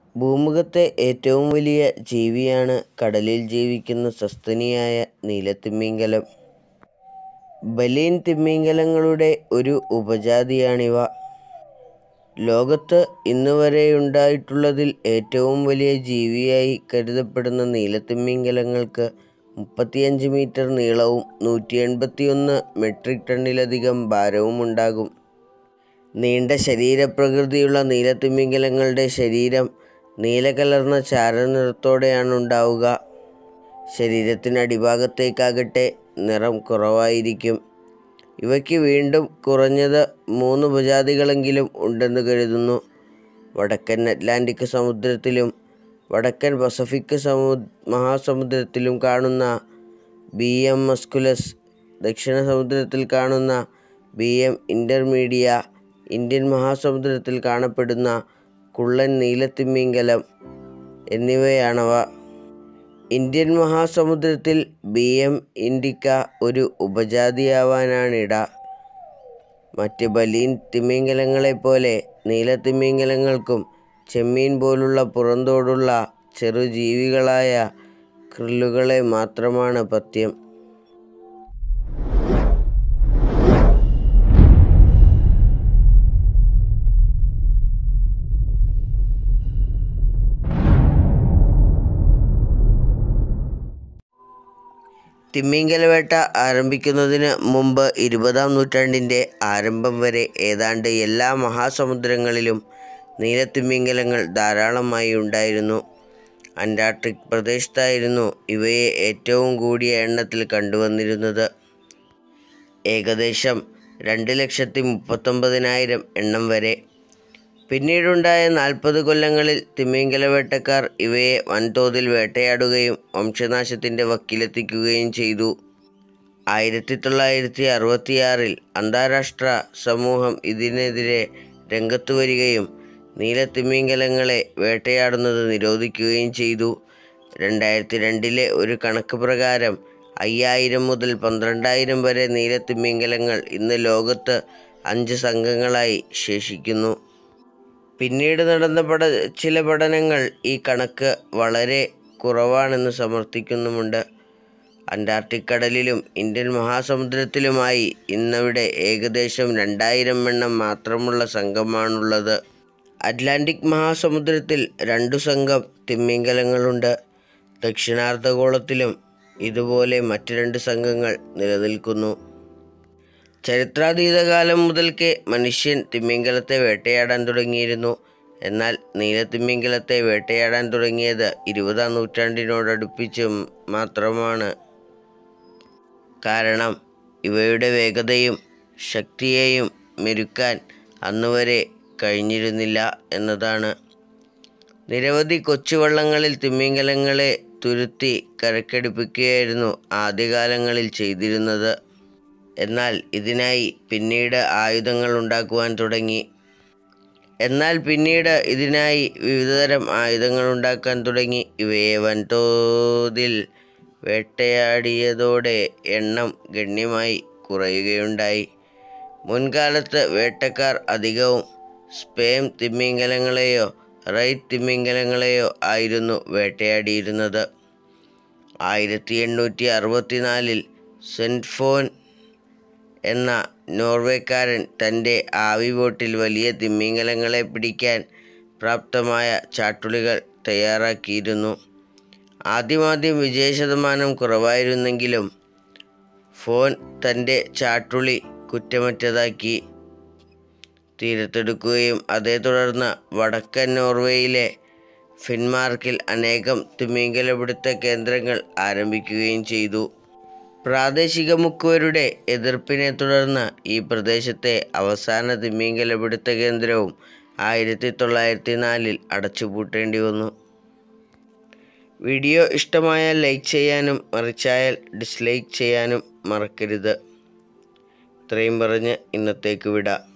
ഭൂമുഖത്തെ ഏറ്റവും വലിയ ജീവിയാണ് കടലിൽ ജീവിക്കുന്ന സസ്തനിയായ നീലത്തിമിംഗലം. ബലീൻ തിമിംഗലങ്ങളുടെ ഒരു ഉപജാതിയാണിവ. ലോകത്ത് ഇന്നുവരെയുണ്ടായിട്ടുള്ളതിൽ ഏറ്റവും വലിയ ജീവിയായി കരുതപ്പെടുന്ന നീലത്തിമിംഗലങ്ങൾക്ക് മുപ്പത്തിയഞ്ച് മീറ്റർ നീളവും നൂറ്റിയെൺപത്തിയൊന്ന് മെട്രിക് ടണ്ണിലധികം ഭാരവുമുണ്ടാകും. നീണ്ട ശരീരപ്രകൃതിയുള്ള നീലത്തിമിംഗലങ്ങളുടെ ശരീരം നീലകലർന്ന ചാരനിറത്തോടെയാണുണ്ടാവുക. ശരീരത്തിനടിഭാഗത്താകട്ടെ നിറം കുറവായിരിക്കും. ഇവയ്ക്ക് വീണ്ടും കുറഞ്ഞത് മൂന്ന് ഉപജാതികളെങ്കിലും ഉണ്ടെന്നു കരുതുന്നു. വടക്കൻ അറ്റ്ലാന്റിക് സമുദ്രത്തിലും വടക്കൻ പസഫിക് മഹാസമുദ്രത്തിലും കാണുന്ന ബി. എം. മസ്കുലസ്, ദക്ഷിണ സമുദ്രത്തിൽ കാണുന്ന ബി. എം. ഇന്റർമീഡിയ, ഇന്ത്യൻ മഹാസമുദ്രത്തിൽ കാണപ്പെടുന്ന കുള്ളൻ നീലത്തിമിംഗലം എന്നിവയാണവ. ഇന്ത്യൻ മഹാസമുദ്രത്തിൽ ബി. എം. ഇൻഡിക്ക ഒരു ഉപജാതിയാവാനാണിട. മറ്റ് ബലീൻ തിമിംഗലങ്ങളെപ്പോലെ നീലത്തിമിംഗലങ്ങൾക്കും ചെമ്മീൻ പോലുള്ള പുറംതോടുള്ള ചെറുജീവികളായ ക്രില്ലുകളെ മാത്രമാണ് പഥ്യം. തിമിംഗലവേട്ട ആരംഭിക്കുന്നതിനു മുമ്പ് ഇരുപതാം നൂറ്റാണ്ടിന്റെ ആരംഭം വരെ ഏതാണ്ട് എല്ലാ മഹാസമുദ്രങ്ങളിലും നീലത്തിമിംഗലങ്ങൾ ധാരാളമായി ഉണ്ടായിരുന്നു. അന്റാർട്ടിക് പ്രദേശത്തായിരുന്നു ഇവയെ ഏറ്റവും കൂടിയ എണ്ണത്തിൽ കണ്ടുവന്നിരുന്നത്. ഏകദേശം രണ്ട് ലക്ഷത്തി മുപ്പത്തൊമ്പതിനായിരം എണ്ണം വരെ. പിന്നീടുണ്ടായ നാൽപ്പത് കൊല്ലങ്ങളിൽ തിമിംഗലവേട്ടക്കാർ ഇവയെ വൻതോതിൽ വേട്ടയാടുകയും വംശനാശത്തിന്റെ വക്കിലെത്തിക്കുകയും ചെയ്തു. ആയിരത്തിത്തൊള്ളായിരത്തി അറുപത്തിയാറിൽ അന്താരാഷ്ട്ര സമൂഹം ഇതിനെതിരെ രംഗത്തുവരികയും നീലത്തിമിംഗലങ്ങളെ വേട്ടയാടുന്നത് നിരോധിക്കുകയും ചെയ്തു. രണ്ടായിരത്തി രണ്ടിലെ ഒരു കണക്ക് പ്രകാരം അയ്യായിരം മുതൽ പന്ത്രണ്ടായിരം വരെ നീലത്തിമിംഗലങ്ങൾ ഇന്ന് ലോകത്ത് അഞ്ച് സംഘങ്ങളായി ശേഷിക്കുന്നു. പിന്നീട് നടന്ന ചില പഠനങ്ങൾ ഈ കണക്ക് വളരെ കുറവാണെന്ന് സമർത്ഥിക്കുന്നുമുണ്ട്. അന്റാർട്ടിക് കടലിലും ഇന്ത്യൻ മഹാസമുദ്രത്തിലുമായി ഇന്നവിടെ ഏകദേശം രണ്ടായിരം എണ്ണം മാത്രമുള്ള സംഘമാണുള്ളത്. അറ്റ്ലാന്റിക് മഹാസമുദ്രത്തിൽ രണ്ടു സംഘം തിമിംഗലങ്ങളുണ്ട്. ദക്ഷിണാർധഗോളത്തിലും ഇതുപോലെ മറ്റ് രണ്ട് സംഘങ്ങൾ നിലനിൽക്കുന്നു. ചരിത്രാതീതകാലം മുതൽക്കേ മനുഷ്യൻ തിമിംഗലത്തെ വേട്ടയാടാൻ തുടങ്ങിയിരുന്നു. എന്നാൽ നീലത്തിമിംഗലത്തെ വേട്ടയാടാൻ തുടങ്ങിയത് ഇരുപതാം നൂറ്റാണ്ടിനോടടുപ്പിച്ച് മാത്രമാണ്. കാരണം ഇവയുടെ വേഗതയും ശക്തിയെയും മെരുക്കാൻ അന്നുവരെ കഴിഞ്ഞിരുന്നില്ല എന്നതാണ്. നിരവധി കൊച്ചുവള്ളങ്ങളിൽ തിമിംഗലങ്ങളെ തുരുത്തി കരയ്ക്കടുപ്പിക്കുകയായിരുന്നു ആദ്യകാലങ്ങളിൽ ചെയ്തിരുന്നത്. എന്നാൽ ഇതിനായി പിന്നീട് ആയുധങ്ങൾ ഉണ്ടാക്കുവാൻ തുടങ്ങി. എന്നാൽ പിന്നീട് ഇതിനായി വിവിധതരം ആയുധങ്ങൾ ഉണ്ടാക്കാൻ തുടങ്ങി. ഇവയെ വൻതോതിൽ വേട്ടയാടിയതോടെ എണ്ണം ഗണ്യമായി കുറയുകയുണ്ടായി. മുൻകാലത്ത് വേട്ടക്കാർ അധികവും സ്പേം തിമിംഗലങ്ങളെയോ റൈറ്റ് തിമിംഗലങ്ങളെയോ ആയിരുന്നു വേട്ടയാടിയിരുന്നത്. ആയിരത്തി എണ്ണൂറ്റി അറുപത്തിനാലിൽ സ്വെൻഫോൻ എന്ന നോർവേക്കാരൻ തന്റെ ആവിബോട്ടിൽ വലിയ തിമിംഗലങ്ങളെ പിടിക്കാൻ പ്രാപ്തമായ ചാട്ടുളികൾ തയ്യാറാക്കിയിരുന്നു. ആദ്യമാദ്യം വിജയശതമാനം കുറവായിരുന്നെങ്കിലും ഫോൻ തന്റെ ചാട്ടുളി കുറ്റമറ്റതാക്കി തീരത്തെടുക്കുകയും അതേത്തുടർന്ന് വടക്കൻ നോർവേയിലെ ഫിൻമാർക്കിൽ അനേകം തിമിംഗലപിടുത്ത കേന്ദ്രങ്ങൾ ആരംഭിക്കുകയും ചെയ്തു. പ്രാദേശിക മുക്കുവരുടെ എതിർപ്പിനെ തുടർന്ന് ഈ പ്രദേശത്തെ അവസാന തിമിംഗലപിടുത്ത കേന്ദ്രവും ആയിരത്തി തൊള്ളായിരത്തി നാലിൽ അടച്ചുപൂട്ടേണ്ടിവന്നു. വീഡിയോ ഇഷ്ടമായാൽ ലൈക്ക് ചെയ്യാനും മറിച്ചായാൽ ഡിസ്ലൈക്ക് ചെയ്യാനും മറക്കരുത്. ഇത്രയും പറഞ്ഞ് ഇന്നത്തേക്ക് വിട.